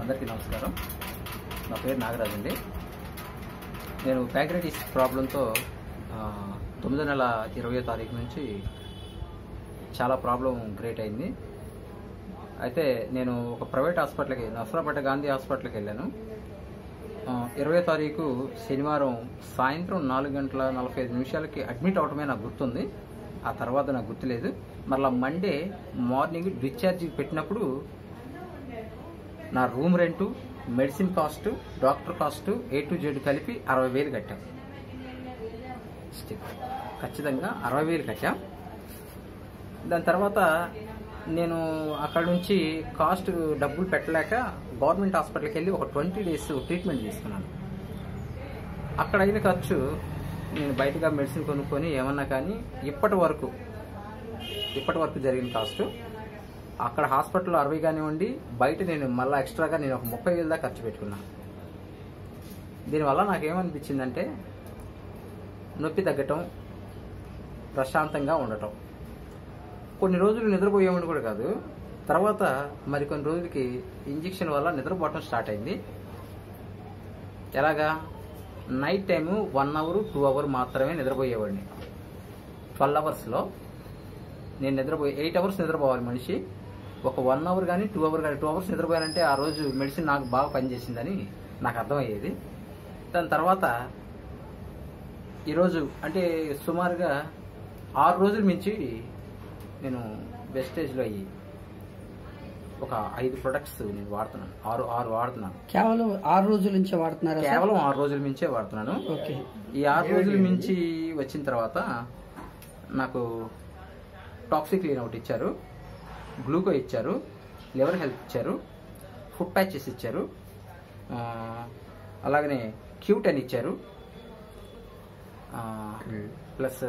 అందరికీ నమస్కారం నా పేరు నాగరాజ్ అండి నేను ప్యాంక్రైటిస్ ప్రాబ్లంతో ఆ, తొమ్మిదో నెల ఇరవయో తారీఖు నుంచి చాలా ప్రాబ్లం క్రియేట్ అయింది అయితే నేను ఒక ప్రైవేట్ హాస్పిటల్కి నసరాపేట గాంధీ హాస్పిటల్కి వెళ్ళాను ఆ, ఇరవై తారీఖు శనివారం సాయంత్రం నాలుగు గంటల నలభై ఐదు నిమిషాలకి అడ్మిట్ అవడమే నాకు గుర్తుంది ఆ తర్వాత నాకు గుర్తులేదు మరలా మండే మార్నింగ్ డిశ్చార్జ్ పెట్టినప్పుడు నా room rent medicine cost doctor cost A to Z కలిపి అరవై వేలు కట్టాం స్టిక్. ఖచ్చితంగా అరవై వేలు కట్టాం దాని తర్వాత నేను అక్కడ నుంచి కాస్ట్ డబ్బులు పెట్టలేక గవర్నమెంట్ హాస్పిటల్కి వెళ్ళి ఒక ట్వంటీ డేస్ ట్రీట్మెంట్ తీసుకున్నాను అక్కడ అయిన ఖర్చు నేను బయటగా మెడిసిన్ కొనుక్కొని ఏమన్నా కానీ ఇప్పటి వరకు ఇప్పటి వరకు జరిగిన కాస్ట్ అక్కడ హాస్పిటల్లో అరవై కానివ్వండి బయట నేను మళ్ళీ ఎక్స్ట్రాగా నేను ఒక ముప్పై వేలు దాకా ఖర్చు పెట్టుకున్నాను దీనివల్ల నాకేమనిపించిందంటే నొప్పి తగ్గటం ప్రశాంతంగా ఉండటం కొన్ని రోజులు నిద్రపోయేవాడు కూడా కాదు తర్వాత మరి కొన్ని రోజులకి ఇంజెక్షన్ వల్ల నిద్రపోవటం స్టార్ట్ అయింది ఎలాగా night time one hour two hour మాత్రమే నిద్రపోయేవాడిని ట్వెల్వ్ అవర్స్లో నేను నిద్రపోయి ఎయిట్ అవర్స్ నిద్రపోవాలి మనిషి ఒక వన్ అవర్ కానీ టూ అవర్ కానీ టూ అవర్స్ నిద్రపోయానంటే ఆ రోజు మెడిసిన్ నాకు బాగా పనిచేసిందని నాకు అర్థమయ్యేది దాని తర్వాత ఈరోజు అంటే సుమారుగా ఆరు రోజుల మించి నేను వెస్టేజ్లో అయ్యి ఒక ఐదు ప్రొడక్ట్స్ నేను వాడుతున్నాను ఆరు ఆరు వాడుతున్నాను కేవలం ఆరు రోజుల నుంచి వాడుతున్నారా సార్? కేవలం ఆరు రోజుల మించే వాడుతున్నాను ఓకే ఈ ఆరు రోజుల మించి వచ్చిన తర్వాత నాకు టాక్సిక్లీన్ ఒకటి ఇచ్చారు గ్లూకో ఇచ్చారు లివర్ హెల్త్ ఇచ్చారు ఫుడ్ ప్యాచెస్ ఇచ్చారు ఆ, అలాగనే క్యూట్ అని ఇచ్చారు ఆ, ప్లస్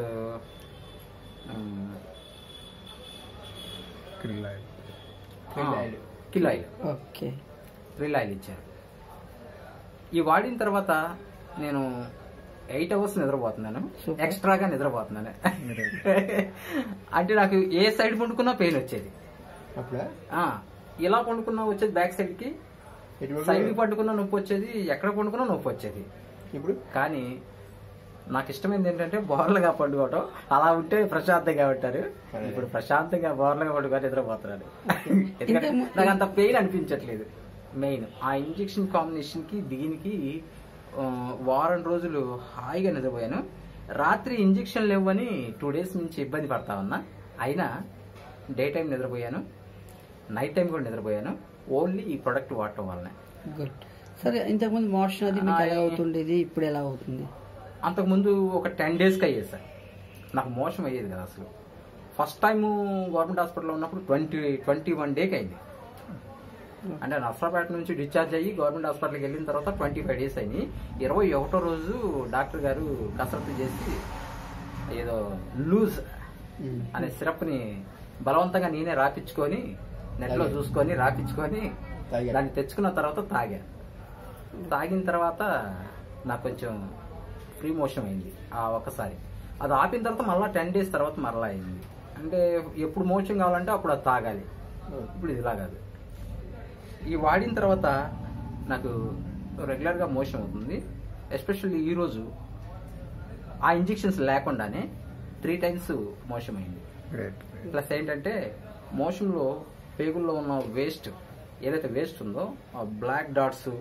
కిల్ ఆయిల్ ఓకే రిల్ ఆయిల్ ఇచ్చారు ఈ వాడిన తర్వాత నేను ఎయిట్ అవర్స్ నిద్రపోతున్నాను Super. ఎక్స్ట్రాగా నిద్రపోతున్నాను అంటే నాకు ఏ సైడ్ పండుకున్నా పెయిన్ వచ్చేది అప్పుడా ఆ, ఇలా పండుకున్నా వచ్చేది బ్యాక్ సైడ్ కి ఎటువంటి సైడ్ కి పండుకున్నా నొప్పి వచ్చేది ఎక్కడ పండుకున్నా నొప్పి వచ్చేది ఇప్పుడు కానీ నాకు ఇష్టమైంది ఏంటంటే బోర్లుగా పండుకోవటం అలా ఉంటే ప్రశాంతంగా ఉంటారు ఇప్పుడు ప్రశాంతంగా బోర్లుగా పండుకొని నిద్రపోతున్నాడు ఎందుకంటే ఇంతకు- నాకు అంత పెయిన్ అనిపించట్లేదు మెయిన్ ఆ ఇంజెక్షన్ కాంబినేషన్ కి దీనికి ఆ, వారం రోజులు హాయిగా నిద్రపోయాను రాత్రి ఇంజెక్షన్ లేవని టూ డేస్ నుంచి ఇబ్బంది పడతా ఉన్నా అయినా డే టైం నిద్రపోయాను నైట్ టైం కూడా నిద్రపోయాను ఓన్లీ ఈ ప్రొడక్ట్ వాడటం వల్లనే గుడ్ సరే ఇంతకుముందు మోషన్ అది మీకు ఎలా ఆ, అవుతుండేది ఇప్పుడు ఎలా అవుతుంది అంతకుముందు ఒక టెన్ డేస్కి అయ్యేది సార్ నాకు మోసం అయ్యేది కదా అసలు ఫస్ట్ టైం గవర్నమెంట్ హాస్పిటల్లో ఉన్నప్పుడు ట్వంటీ ట్వంటీ వన్ డేకి అయింది అంటే నర్సరాపేట నుంచి డిశ్చార్జ్ అయ్యి గవర్నమెంట్ హాస్పిటల్కి వెళ్ళిన తర్వాత ట్వంటీ ఫైవ్ డేస్ అయింది ఇరవై ఒకటో రోజు డాక్టర్ గారు కసరత్తు చేసి ఏదో లూజ్ ఉమ్. అనే సిరప్ని బలవంతంగా నేనే రాపించుకొని నెట్లో తాగారు. చూసుకొని రాపించుకొని తాగారు. దాన్ని తెచ్చుకున్న తర్వాత తాగా తాగిన తర్వాత నాకు కొంచెం ఫ్రీ మోషన్ అయింది ఆ ఒక్కసారి అది ఆపిన తర్వాత మళ్ళీ టెన్ డేస్ తర్వాత మరలా అయింది అంటే ఎప్పుడు మోషన్ కావాలంటే అప్పుడు అది తాగాలి ఇప్పుడు ఇది ఇలా కాదు ఈ వాడిన తర్వాత నాకు రెగ్యులర్గా మోషన్ అవుతుంది ఎస్పెషల్లీ ఈరోజు ఆ ఇంజెక్షన్స్ లేకుండానే త్రీ టైమ్స్ మోషన్ అయింది ప్లస్ ఏంటంటే మోషన్లో పేగుల్లో ఉన్న వేస్ట్ ఏదైతే వేస్ట్ ఉందో ఆ బ్లాక్ డాట్స్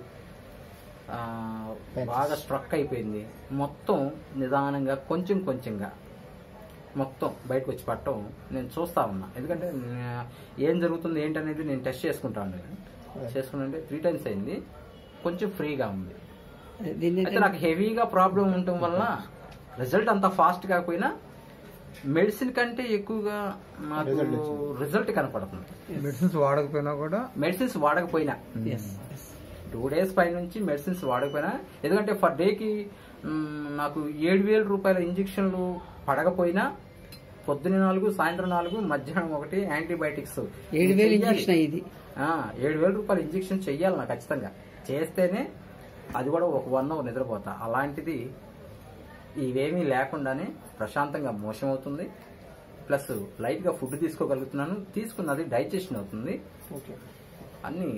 బాగా స్ట్రక్ అయిపోయింది మొత్తం నిదానంగా కొంచెం కొంచెంగా మొత్తం బయటకు వచ్చి పట్టడం నేను చూస్తా ఉన్నా ఎందుకంటే నే- ఏం జరుగుతుంది ఏంటనేది నేను టెస్ట్ చేసుకుంటా ఉండేది చేసుకుంటే త్రీ టైమ్స్ అయింది కొంచెం ఫ్రీగా ఉంది దీన్ని అయితే నాకు హెవీగా ప్రాబ్లం ఉండటం వల్ల రిజల్ట్ అంత ఫాస్ట్ కాకపోయినా మెడిసిన్ కంటే ఎక్కువగా నాకు Result వచ్చింది. రిజల్ట్ కనపడుతుంది మెడిసిన్స్ వాడకపోయినా కూడా మెడిసిన్స్ వాడకపోయినా Yes, yes. టూ డేస్ పై నుంచి మెడిసిన్స్ వాడకపోయినా ఎందుకంటే ఫర్ డేకి నాకు ఏడు వేల రూపాయల ఇంజెక్షన్లు పడకపోయినా పొద్దున నాలుగు సాయంత్రం నాలుగు మధ్యాహ్నం ఒకటి యాంటీబయాటిక్స్ ఏడు వేలు ఇంజక్షన్ అయ్యింది ఏడు వేల రూపాయల ఇంజెక్షన్ చెయ్యాలి నాకు ఖచ్చితంగా చేస్తేనే అది కూడా ఒక వన్ అవర్ నిద్రపోతా అలాంటిది ఇవేమీ లేకుండానే ప్రశాంతంగా మోసం అవుతుంది ప్లస్ లైట్గా ఫుడ్ తీసుకోగలుగుతున్నాను తీసుకున్నది డైజెషన్ అవుతుంది ఓకే అన్ని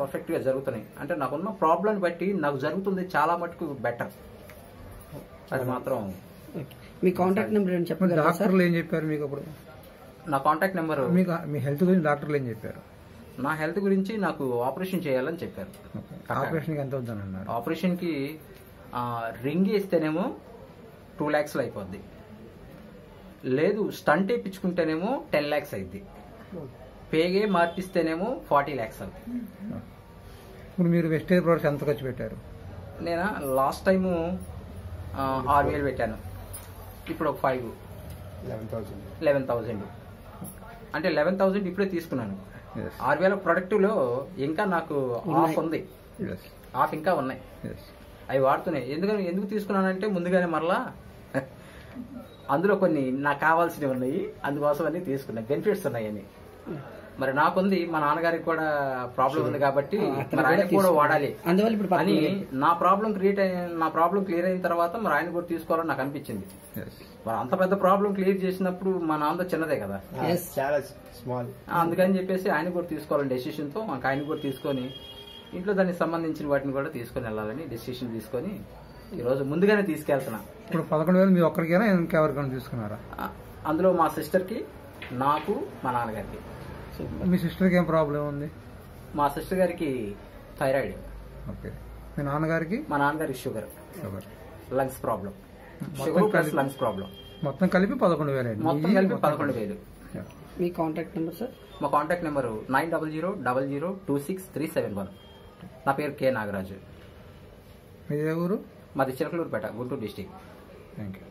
పర్ఫెక్ట్గా జరుగుతున్నాయి అంటే నాకున్న ప్రాబ్లం బట్టి నాకు జరుగుతుంది చాలా మటుకు బెటర్ అది మాత్రం ఓకే. మీ కాంటాక్ట్ నెంబర్ ఏంటి మరి చెప్పగలరా సార్ డాక్టర్లు ఏం చెప్పారు మీకు అప్పుడు నా కాంటాక్ట్ నెంబర్ మీకు మీ హెల్త్ గురించి డాక్టర్లు ఏం చెప్పారు నా హెల్త్ గురించి నాకు ఆపరేషన్ చేయాలని చెప్పారు ఆపరేషన్కి ఎంత అవుతుందని అన్నారు ఆపరేషన్కి ఆ, రింగ్ వేస్తేనేమో టూ ల్యాక్స్లో అయిపోద్ది లేదు స్టంట్ వేయించుకుంటేనేమో టెన్ ల్యాక్స్ అయింది పేగే మార్పిస్తేనేమో ఫార్టీ ల్యాక్స్ అవుతుంది ఇప్పుడు మీరు వెస్టేజ్ ప్రొడక్ట్స్ ఎంత ఖర్చు పెట్టారు నేను లాస్ట్ టైము ఆ, ఆరు వేలు పెట్టాను ఇప్పుడు ఒక ఫైవ్ లెవెన్ థౌజండ్ అంటే లెవెన్ థౌజండ్ ఇప్పుడే తీసుకున్నాను Yes. ఆరు వేల ప్రొడక్టులో ఇంకా నాకు ఆఫ్ ఉంది ఎస్ ఆఫ్ ఇంకా ఉన్నాయి ఎస్ అవి వాడుతున్నాయి ఎందుకని ఎందుకు తీసుకున్నానంటే ముందుగానే మరలా అందులో కొన్ని నాకు కావాల్సినవి ఉన్నాయి అందుకోసం అన్ని తీసుకున్నాయి బెనిఫిట్స్ ఉన్నాయని మరి నాకుంది మా నాన్నగారికి కూడా ప్రాబ్లం ఉంది కాబట్టి అతను మరి ఆయన కూడా తీసుకోవాలి. వాడాలి అందువల్ల ఇప్పుడు అని పక్కన నా ప్రాబ్లం క్రియేట్ అయిన నా ప్రాబ్లం క్లియర్ అయిన తర్వాత మరి ఆయన కూడా తీసుకోవాలని నాకు అనిపించింది ఎస్ మరి అంత పెద్ద ప్రాబ్లం క్లియర్ చేసినప్పుడు మా నాన్న చిన్నదే కదా Yes. చాలా స్మాల్ అందుకని చెప్పేసి ఆయన కూడా తీసుకోవాలని డెసిషన్ తో మాకు ఆయన కూడా తీసుకొని ఇంట్లో దానికి సంబంధించిన వాటిని కూడా తీసుకొని వెళ్ళాలని డెసిషన్ తీసుకొని ఈ రోజు ముందుగానే తీసుకెళ్తున్నా ఇప్పుడు పదకొండు వేలు మీ ఒక్కరికైనా ఇంకెవరికైనా తీసుకున్నారా ఆ, అందులో మా సిస్టర్ కి నాకు మా నాన్నగారికి మీ సిస్టర్కి ఏం ప్రాబ్లం ఉంది మా సిస్టర్ గారికి థైరాయిడ్ ఓకే మీ నాన్నగారికి మా నాన్నగారికి sugar sugar lungs problem sugar plus lungs problem మొత్తం కలిపి పదకొండు వేలు అయింది మొత్తం కలిపి పదకొండు వేలు మీ కాంటాక్ట్ నెంబర్ సార్ మా contact number nine double zero double zero two six three seven one నా పేరు కె నాగరాజు మీదే ఊరు మాది Chilakaluripet Guntur district thank you